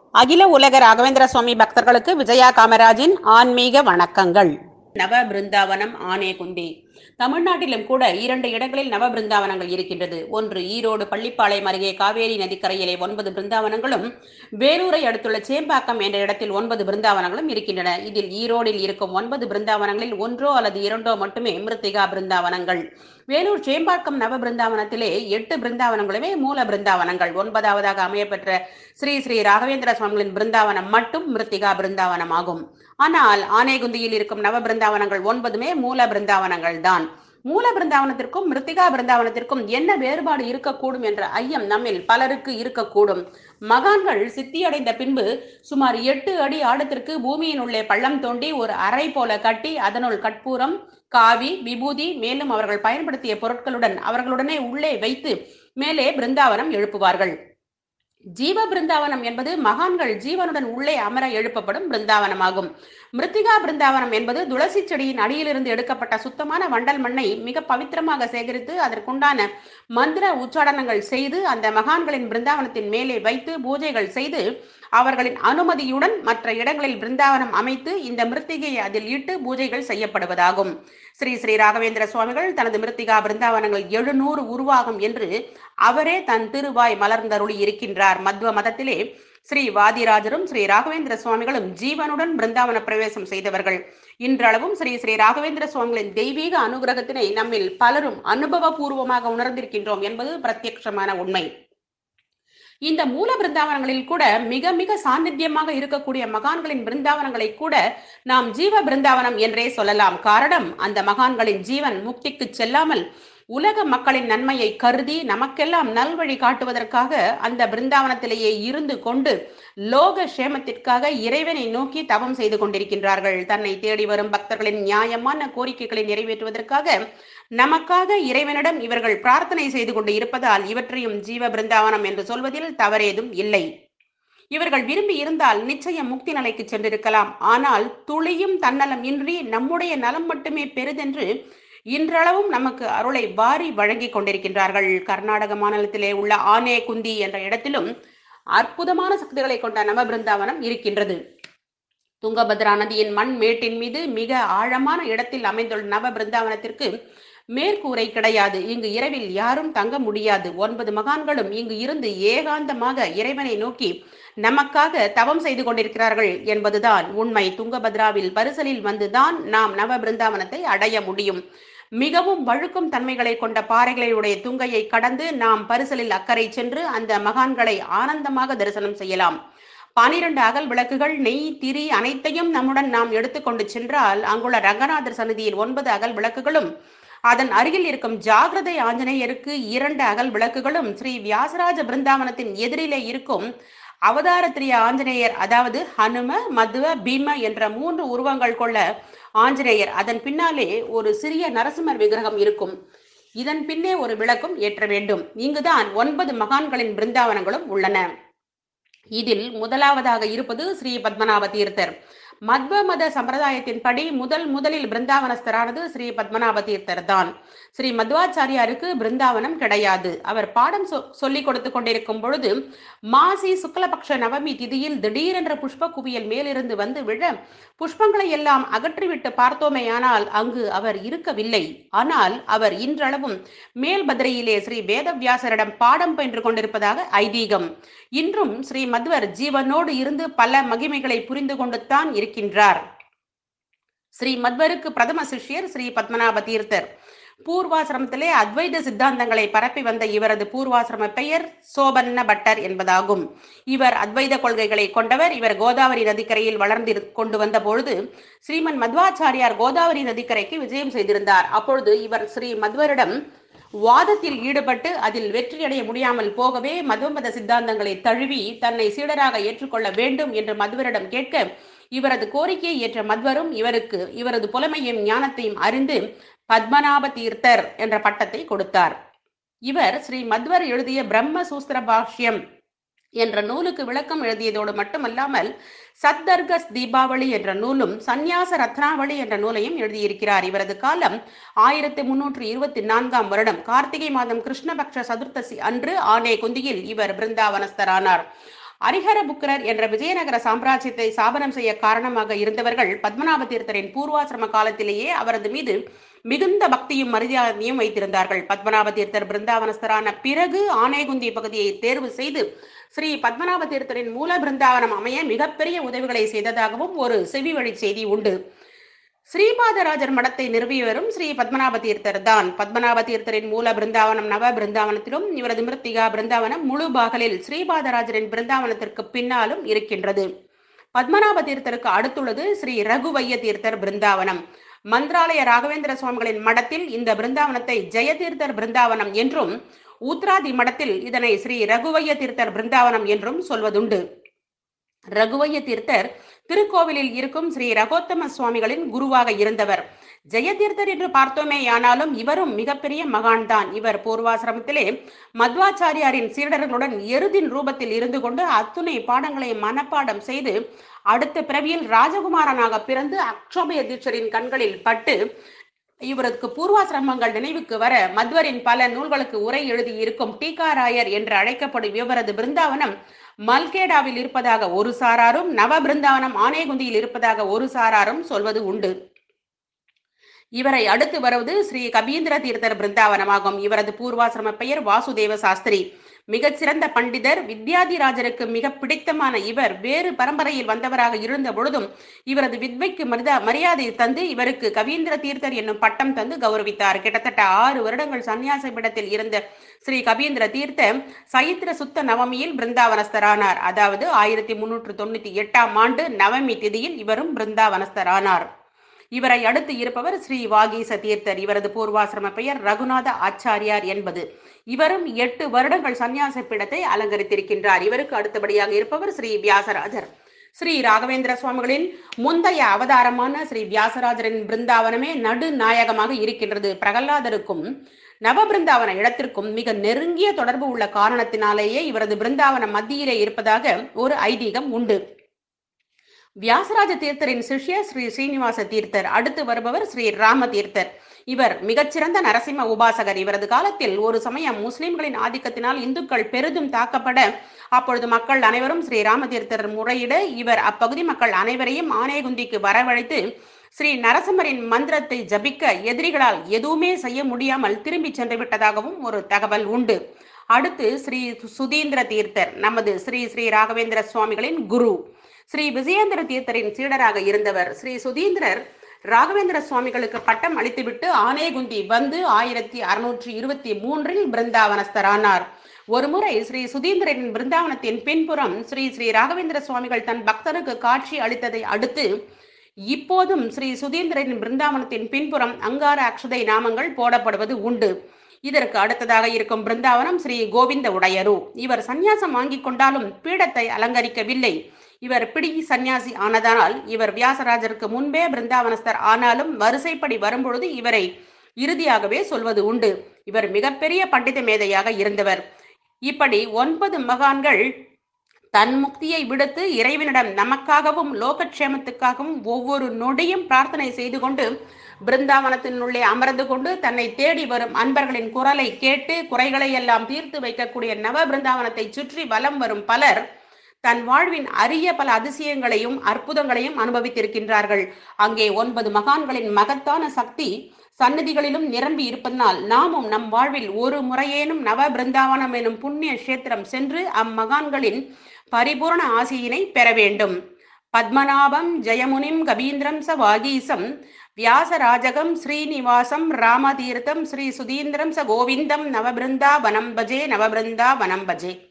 அகில உலக ராகவேந்திர சுவாமி பக்தர்களுக்கு விஜயா காமராஜின் ஆன்மீக வணக்கங்கள் நவ பிருந்தாவனம் ஆனே குந்தி தமிழ்நாட்டிலும் கூட இரண்டு இடங்களில் நவ பிருந்தாவனங்கள் இருக்கின்றது ஒன்று ஈரோடு பள்ளிப்பாளையம் அருகே காவேரி நதிக்கரையிலே ஒன்பது பிருந்தாவனங்களும் வேலூரை அடுத்துள்ள சேம்பாக்கம் என்ற இடத்தில் ஒன்பது பிருந்தாவனங்களும் இருக்கின்றன இதில் ஈரோடில் இருக்கும் ஒன்பது பிருந்தாவனங்களில் ஒன்றோ அல்லது இரண்டோ மட்டுமே மிருத்திகா பிருந்தாவனங்கள் வேலூர் சேம்பாக்கம் நவ பிருந்தாவனத்திலே எட்டு பிருந்தாவனங்களுமே மூல பிருந்தாவனங்கள் ஒன்பதாவதாக அமையப்பெற்ற ஸ்ரீ ஸ்ரீ ராகவேந்திர சுவாமிகளின் பிருந்தாவனம் மட்டும் மிருத்திகா பிருந்தாவனம் ஆகும் ஆனால் ஆனைகுந்தியில் இருக்கும் நவ பிருந்தாவனங்கள் ஒன்பதுமே மூல பிருந்தாவனங்கள் தான் மூல பிருந்தாவனத்திற்கும் மிருத்திகா பிருந்தாவனத்திற்கும் என்ன வேறுபாடு இருக்கக்கூடும் என்ற ஐயம் நம்மில் பலருக்கு இருக்கக்கூடும் மகான்கள் சித்தியடைந்த பின்பு சுமார் எட்டு அடி ஆழத்திற்கு பூமியின் உள்ளே பள்ளம் தோண்டி ஒரு அறை போல கட்டி அதனுள் கற்பூரம் காவி விபூதி மேலும் அவர்கள் பயன்படுத்திய பொருட்களுடன் அவர்களுடனே உள்ளே வைத்து மேலே பிருந்தாவனம் எழுப்புவார்கள் ஜீவ பிருந்தாவனம் என்பது மகான்கள் ஜீவனுடன் உள்ளே அமர எழுப்பப்படும் பிருந்தாவனமாகும் மிருத்திகா பிருந்தாவனம் என்பது துளசி செடியின் அடியிலிருந்து எடுக்கப்பட்ட சுத்தமான வண்டல் மண்ணை மிக பவித்திரமாக சேகரித்து அதற்குண்டான மந்திர உச்சாடனங்கள் செய்து அந்த மகான்களின் பிருந்தாவனத்தின் மேலே வைத்து பூஜைகள் செய்து அவர்களின் அனுமதியுடன் மற்ற இடங்களில் பிருந்தாவனம் அமைத்து இந்த மிருத்திகையை அதில் இட்டு பூஜைகள் செய்யப்படுவதாகும் ஸ்ரீ ஸ்ரீ ராகவேந்திர சுவாமிகள் தனது மிருத்திகா பிருந்தாவனங்கள் எழுநூறு உருவாகும் என்று அவரே தன் திருவாய் மலர்ந்தருளி இருக்கின்றார் மத்வ மதத்திலே ஸ்ரீ வாதிராஜரும் ஸ்ரீ ராகவேந்திர சுவாமிகளும் ஜீவனுடன் பிருந்தாவன பிரவேசம் செய்தவர்கள் இன்றளவும் ஸ்ரீ ஸ்ரீ ராகவேந்திர சுவாமிகளின் தெய்வீக அனுகிரகத்தினை நம்மில் பலரும் அனுபவபூர்வமாக உணர்ந்திருக்கின்றோம் என்பது பிரத்யட்சமான உண்மை இந்த மூல பிருந்தாவனங்களில் கூட மிக மிக சாநித்தியமாக இருக்கக்கூடிய மகான்களின் பிருந்தாவனங்களை கூட நாம் ஜீவ பிருந்தாவனம் என்றே சொல்லலாம் காரணம் அந்த மகான்களின் ஜீவன் முக்திக்கு செல்லாமல் உலக மக்களின் நன்மையை கருதி நமக்கெல்லாம் நல்வழி காட்டுவதற்காக அந்த பிருந்தாவனத்திலேயே இருந்து கொண்டு லோக சேமத்திற்காக இறைவனை நோக்கி தவம் செய்து கொண்டிருக்கின்றார்கள் தன்னை தேடி வரும் பக்தர்களின் நியாயமான கோரிக்கைகளை நிறைவேற்றுவதற்காக நமக்காக இறைவனிடம் இவர்கள் பிரார்த்தனை செய்து கொண்டு இருப்பதால் இவற்றையும் ஜீவ பிருந்தாவனம் என்று சொல்வதில் தவறேதும் இல்லை இவர்கள் விரும்பி இருந்தால் நிச்சயம் முக்தி நிலைக்கு சென்றிருக்கலாம் ஆனால் துளியும் தன்னலம் இன்றி நம்முடைய நலம் மட்டுமே பெரிதென்று இன்றளவும் நமக்கு அருளை வாரி வழங்கி கொண்டிருக்கின்றார்கள் கர்நாடக மாநிலத்திலே உள்ள ஆனே குந்தி என்ற இடத்திலும் அற்புதமான சக்திகளை கொண்ட நவ பிருந்தாவனம் இருக்கின்றது துங்கபத்ரா நதியின் மண் மேட்டின் மீது மிக ஆழமான இடத்தில் அமைந்துள்ள நவ பிருந்தாவனத்திற்கு மேற்கூரை கிடையாது இங்கு இரவில் யாரும் தங்க முடியாது ஒன்பது மகான்களும் இங்கு இருந்து ஏகாந்தமாக இறைவனை நோக்கி நமக்காக தவம் செய்து கொண்டிருக்கிறார்கள் என்பதுதான் உண்மை துங்கபத்ராவில் பரிசலில் வந்துதான் நாம் நவ பிருந்தாவனத்தை அடைய முடியும் மிகவும் வழுக்கும் தன்மைகளை கொண்ட பாறைகளுடைய துங்கையை கடந்து நாம் பரிசலில் அக்கறை சென்று அந்த மகான்களை ஆனந்தமாக தரிசனம் செய்யலாம் பனிரெண்டு அகல் விளக்குகள் நெய் திரி அனைத்தையும் நம்முடன் நாம் எடுத்துக்கொண்டு சென்றால் அங்குள்ள ரங்கநாதர் சன்னதியில் ஒன்பது அகல் விளக்குகளும் அதன் அருகில் இருக்கும் ஜாகிரதை ஆஞ்சநேயருக்கு இரண்டு அகல் விளக்குகளும் ஸ்ரீ வியாசராஜ பிருந்தாவனத்தின் எதிரிலே இருக்கும் அவதாரத்திரிய ஆஞ்சநேயர் அதாவது ஹனும மதுவ பீம என்ற மூன்று உருவங்கள் கொள்ள ஆஞ்சநேயர் அதன் பின்னாலே ஒரு சிறிய நரசிம்மர் விக்கிரகம் இருக்கும் இதன் பின்னே ஒரு விளக்கும் ஏற்ற வேண்டும் இங்குதான் ஒன்பது மகான்களின் பிருந்தாவனங்களும் உள்ளன இதில் முதலாவதாக இருப்பது ஸ்ரீ பத்மநாப தீர்த்தர் மத்வ மத சம்பிரதாயத்தின்படி முதல் முதலில் பிருந்தாவனஸ்தரானது ஸ்ரீ பத்மநாப தீர்த்தர் தான் ஸ்ரீ மத்வாச்சாரியாருக்கு பிருந்தாவனம் கிடையாது அவர் பாடம் சொல்லிக் கொடுத்து கொண்டிருக்கும் பொழுது மாசி சுக்லபக்ஷ நவமி திதியில் திடீரென்ற புஷ்ப குவியல் மேலிருந்து வந்து விழ புஷ்பங்களை எல்லாம் அகற்றிவிட்டு பார்த்தோமேயானால் அங்கு அவர் இருக்கவில்லை ஆனால் அவர் இன்றளவும் மேல்பதிரையிலே ஸ்ரீ வேதவியாசரிடம் பாடம் பயின்று கொண்டிருப்பதாக ஐதீகம் இன்றும் ஸ்ரீ மத்வர் ஜீவனோடு இருந்து பல மகிமைகளை புரிந்து கொண்டுத்தான் இருக்கின்றார் ஸ்ரீ மத்வருக்கு பிரதம சிஷ்யர் ஸ்ரீ பத்மநாப தீர்த்தர் பூர்வாசிரமத்திலே அத்வைத சித்தாந்தங்களை பரப்பி வந்த இவரது பூர்வாசிரம பெயர் சோபன்ன பட்டர் என்பதாகும் இவர் அத்வைத கொள்கைகளை கொண்டவர் இவர் கோதாவரி நதிக்கரையில் வளர்ந்து கொண்டு வந்த பொழுது ஸ்ரீமன் மத்வாச்சாரியார் கோதாவரி நதிக்கரைக்கு விஜயம் செய்திருந்தார் அப்பொழுது இவர் ஸ்ரீ மத்வரிடம் வாதத்தில் ஈடுபட்டு அதில் வெற்றியடைய முடியாமல் போகவே மதுவமத சித்தாந்தங்களை தழுவி தன்னை சீடராக ஏற்றுக்கொள்ள வேண்டும் என்று மதுவரிடம் கேட்க இவரது கோரிக்கையை ஏற்ற மத்வரும் இவருக்கு இவரது புலமையும் ஞானத்தையும் அறிந்து பத்மநாப தீர்த்தர் என்ற பட்டத்தை கொடுத்தார் இவர் ஸ்ரீ மத்வர் எழுதிய பிரம்ம சூஸ்திர பாஷ்யம் என்ற நூலுக்கு விளக்கம் எழுதியதோடு மட்டுமல்லாமல் சத்தர்கஸ் தீபாவளி என்ற நூலும் சந்நியாச ரத்னாவளி என்ற நூலையும் எழுதியிருக்கிறார் இவரது காலம் ஆயிரத்தி முன்னூற்று இருபத்தி நான்காம் வருடம் கார்த்திகை மாதம் கிருஷ்ணபக்ஷ சதுர்த்தசி அன்று ஆனே குந்தியில் இவர் பிருந்தாவனஸ்தரானார் அரிஹர புக்கரர் என்ற விஜயநகர சாம்ராஜ்யத்தை சாபனம் செய்ய காரணமாக இருந்தவர்கள் பத்மநாப தீர்த்தரின் பூர்வாசிரம காலத்திலேயே அவரது மீது மிகுந்த பக்தியும் மரியாதையும் வைத்திருந்தார்கள் பத்மநாப தீர்த்தர் பிருந்தாவனஸ்தரான பிறகு ஆனேகுந்தி பகுதியை தேர்வு செய்து ஸ்ரீ பத்மநாப தீர்த்தரின் மூல பிருந்தாவனம் அமைய மிகப்பெரிய உதவிகளை செய்ததாகவும் ஒரு செவி வழி செய்தி உண்டு ஸ்ரீபாதராஜர் மடத்தை நிறுவியவரும் ஸ்ரீ பத்மநாப தீர்த்தர் தான் பத்மநாப தீர்த்தரின் மூல பிருந்தாவனம் நவ பிருந்தாவனத்திலும் இவரது மிருத்திகா பிருந்தாவனம் முழு பாகலில் ஸ்ரீபாதராஜரின் பிருந்தாவனத்திற்கு பின்னாலும் இருக்கின்றது பத்மநாப தீர்த்தருக்கு அடுத்துள்ளது ஸ்ரீ ரகுவைய தீர்த்தர் பிருந்தாவனம் மந்திராலய ராகவேந்திர சுவாமிகளின் மடத்தில் இந்த பிருந்தாவனத்தை ஜெயதீர்த்தர் பிருந்தாவனம் என்றும் ஊத்ராதி மடத்தில் இதனை ஸ்ரீ ரகுவைய தீர்த்தர் பிருந்தாவனம் என்றும் சொல்வதுண்டு ரகுவைய தீர்த்தர் திருக்கோவிலில் இருக்கும் ஸ்ரீ ரகோத்தம சுவாமிகளின் குருவாக இருந்தவர் ஜெயதீர்த்தர் என்று பார்த்தோமேயானாலும் இவரும் மிகப்பெரிய மகான் தான் இவர் பூர்வாசிரமத்திலே மத்வாச்சாரியாரின் சீடர்களுடன் எருதின் ரூபத்தில் இருந்து கொண்டு அத்துணை பாடங்களை மனப்பாடம் செய்து அடுத்த பிறவியில் ராஜகுமாரனாக பிறந்து அக்ஷோபய தீட்சரின் கண்களில் பட்டு இவருக்கு பூர்வாசிரமங்கள் நினைவுக்கு வர மத்வரின் பல நூல்களுக்கு உரை எழுதி இருக்கும் டீகாராயர் என்று அழைக்கப்படும் இவரது பிருந்தாவனம் மல்கேடாவில் இருப்பதாக ஒரு சாராரும் நவ பிருந்தாவனம் ஆனேகுந்தியில் இருப்பதாக ஒரு சாராரும் சொல்வது உண்டு இவரை அடுத்து வருவது ஸ்ரீ கபீந்திர தீர்த்தர் பிருந்தாவனமாகும் இவரது பூர்வாசிரம பெயர் வாசுதேவ சாஸ்திரி மிகச்சிறந்த பண்டிதர் வித்யாதிராஜருக்கு மிக பிடித்தமான இவர் வேறு பரம்பரையில் வந்தவராக இருந்த பொழுதும் இவரது வித்வைக்கு மரிதா மரியாதை தந்து இவருக்கு கவீந்திர தீர்த்தர் என்னும் பட்டம் தந்து கௌரவித்தார் கிட்டத்தட்ட ஆறு வருடங்கள் சன்னியாச பீடத்தில் இருந்த ஸ்ரீ கபீந்திர தீர்த்த சைத்திர சுத்த நவமியில் பிருந்தாவனஸ்தரானார் அதாவது ஆயிரத்தி முன்னூற்று தொண்ணூத்தி எட்டாம் ஆண்டு நவமி திதியில் இவரும் பிருந்தாவனஸ்தரானார் இவரை அடுத்து இருப்பவர் ஸ்ரீ வாகீச தீர்த்தர் இவரது பூர்வாசிரம பெயர் ரகுநாத ஆச்சாரியார் என்பது இவரும் எட்டு வருடங்கள் சந்நியாச பீடத்தை அலங்கரித்திருக்கின்றார் இவருக்கு அடுத்தபடியாக இருப்பவர் ஸ்ரீ வியாசராஜர் ஸ்ரீ ராகவேந்திர சுவாமிகளின் முந்தைய அவதாரமான ஸ்ரீ வியாசராஜரின் பிருந்தாவனமே நடுநாயகமாக இருக்கின்றது பிரகலாதருக்கும் நவபிருந்தாவன இடத்திற்கும் மிக நெருங்கிய தொடர்பு உள்ள காரணத்தினாலேயே இவரது பிருந்தாவனம் மத்தியிலே இருப்பதாக ஒரு ஐதீகம் உண்டு வியாசராஜ தீர்த்தரின் சிஷ்ய ஸ்ரீ ஸ்ரீனிவாச தீர்த்தர் அடுத்து வருபவர் ஸ்ரீ ராம தீர்த்தர் இவர் மிகச்சிறந்த நரசிம்ம உபாசகர் இவரது காலத்தில் ஒரு சமயம் முஸ்லிம்களின் ஆதிக்கத்தினால் இந்துக்கள் பெரிதும் தாக்கப்பட அப்பொழுது மக்கள் அனைவரும் ஸ்ரீ ராமதீர்த்தர் முறையிட இவர் அப்பகுதி மக்கள் அனைவரையும் ஆனேகுந்திக்கு வரவழைத்து ஸ்ரீ நரசிம்மரின் மந்திரத்தை ஜபிக்க எதிரிகளால் எதுவுமே செய்ய முடியாமல் திரும்பி சென்று விட்டதாகவும் ஒரு தகவல் உண்டு அடுத்து ஸ்ரீ சுதீந்திர தீர்த்தர் நமது ஸ்ரீ ஸ்ரீ ராகவேந்திர சுவாமிகளின் குரு ஸ்ரீ விஜயேந்திர தீர்த்தரின் சீடராக இருந்தவர் ஸ்ரீ சுதீந்திரர் ராகவேந்திர சுவாமிகளுக்கு பட்டம் அளித்துவிட்டு ஆனேகுந்தி வந்து ஆயிரத்தி அறுநூற்றி இருபத்தி மூன்றில் பிருந்தாவனஸ்தரானார் ஒருமுறை ஸ்ரீ சுதீந்திரனின் பிருந்தாவனத்தின் பின்புறம் ஸ்ரீ ஸ்ரீ ராகவேந்திர சுவாமிகள் தன் பக்தருக்கு காட்சி அளித்ததை அடுத்து இப்போதும் ஸ்ரீ சுதீந்திரனின் பிருந்தாவனத்தின் பின்புறம் அங்கார அக்ஷதை நாமங்கள் போடப்படுவது உண்டு இதற்கு அடுத்ததாக இருக்கும் பிருந்தாவனம் ஸ்ரீ கோவிந்த உடையரு இவர் சந்நியாசம் வாங்கிக் கொண்டாலும் பீடத்தை அலங்கரிக்கவில்லை இவர் பிடி சந்நியாசி ஆனதனால் இவர் வியாசராஜருக்கு முன்பே பிருந்தாவனஸ்தர் ஆனாலும் வரிசைப்படி வரும்பொழுது இவரை இறுதியாகவே சொல்வது உண்டு இவர் மிகப்பெரிய பண்டித மேதையாக இருந்தவர் இப்படி ஒன்பது மகான்கள் தன் முக்தியை விடுத்து இறைவனிடம் நமக்காகவும் லோகக்ஷேமத்துக்காகவும் ஒவ்வொரு நொடியும் பிரார்த்தனை செய்து கொண்டு பிருந்தாவனத்தினுள்ளே அமர்ந்து கொண்டு தன்னை தேடி வரும் அன்பர்களின் குரலை கேட்டு குறைகளை எல்லாம் தீர்த்து வைக்கக்கூடிய நவ பிருந்தாவனத்தை சுற்றி வலம் வரும் பலர் தன் வாழ்வின் அரிய பல அதிசயங்களையும் அற்புதங்களையும் அனுபவித்திருக்கின்றார்கள் அங்கே ஒன்பது மகான்களின் மகத்தான சக்தி சன்னதிகளிலும் நிரம்பி இருப்பதனால் நாமும் நம் வாழ்வில் ஒரு முறையேனும் நவ பிருந்தாவனம் எனும் புண்ணிய கஷேத்திரம் சென்று அம்மகான்களின் பரிபூர்ண ஆசியினை பெற வேண்டும் பத்மநாபம் ஜெயமுனிம் கபீந்திரம் ச வாகீசம் வியாசராஜகம் ஸ்ரீனிவாசம் ராமதீர்த்தம் ஸ்ரீ சுதீந்திரம் ச கோவிந்தம் நவபிருந்தா வனம் பஜே நவபிருந்தா வனம் பஜே